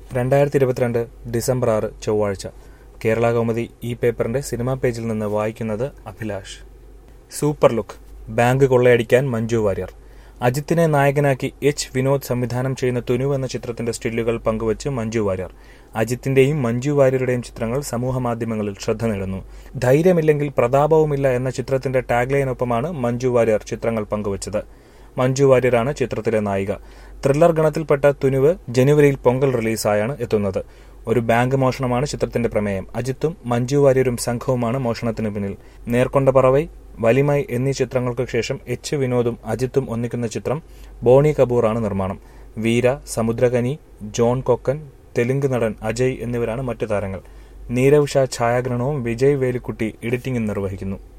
രണ്ടായിരത്തി ഇരുപത്തിരണ്ട് ഡിസംബർ ആറ് ചൊവ്വാഴ്ച കേരള കൗമുദി ഈ പേപ്പറിന്റെ സിനിമാ പേജിൽ നിന്ന് വായിക്കുന്നത് അഭിലാഷ് സൂപ്പർ ലുക്ക് ബാങ്ക് കൊള്ളയടിക്കാൻ മഞ്ജു വാര്യർ അജിത്തിനെ നായകനാക്കി എച്ച് വിനോദ് സംവിധാനം ചെയ്യുന്ന തുനു എന്ന ചിത്രത്തിന്റെ സ്റ്റില്ലുകൾ പങ്കുവച്ച് മഞ്ജു വാര്യർ അജിത്തിന്റെയും മഞ്ജു വാര്യരുടെയും ചിത്രങ്ങൾ സമൂഹമാധ്യമങ്ങളിൽ ശ്രദ്ധ നേടുന്നു ധൈര്യമില്ലെങ്കിൽ പ്രതാപവുമില്ല എന്ന ചിത്രത്തിന്റെ ടാഗ്ലൈനൊപ്പമാണ് മഞ്ജു വാര്യർ ചിത്രങ്ങൾ പങ്കുവച്ചത് മഞ്ജു വാര്യരാണ് ചിത്രത്തിലെ നായിക ത്രില്ലർ ഗണത്തിൽപ്പെട്ട തുനുവ് ജനുവരിയിൽ പൊങ്കൽ റിലീസായാണ് എത്തുന്നത് ഒരു ബാങ്ക് മോഷണമാണ് ചിത്രത്തിന്റെ പ്രമേയം അജിത്തും മഞ്ജു വാര്യരും സംഘവുമാണ് മോഷണത്തിന് പിന്നിൽ നേർക്കൊണ്ട പറവൈ വലിമൈ എന്നീ ചിത്രങ്ങൾക്ക് ശേഷം എച്ച് വിനോദും അജിത്തും ഒന്നിക്കുന്ന ചിത്രം ബോണി കപൂറാണ് നിർമ്മാണം വീര സമുദ്രകനി ജോൺ കൊക്കൻ തെലുങ്ക് നടൻ അജയ് എന്നിവരാണ് മറ്റു താരങ്ങൾ നീരവ് ഷാ ഛായാഗ്രഹണവും വിജയ് വേലിക്കുട്ടി എഡിറ്റിംഗും നിർവഹിക്കുന്നു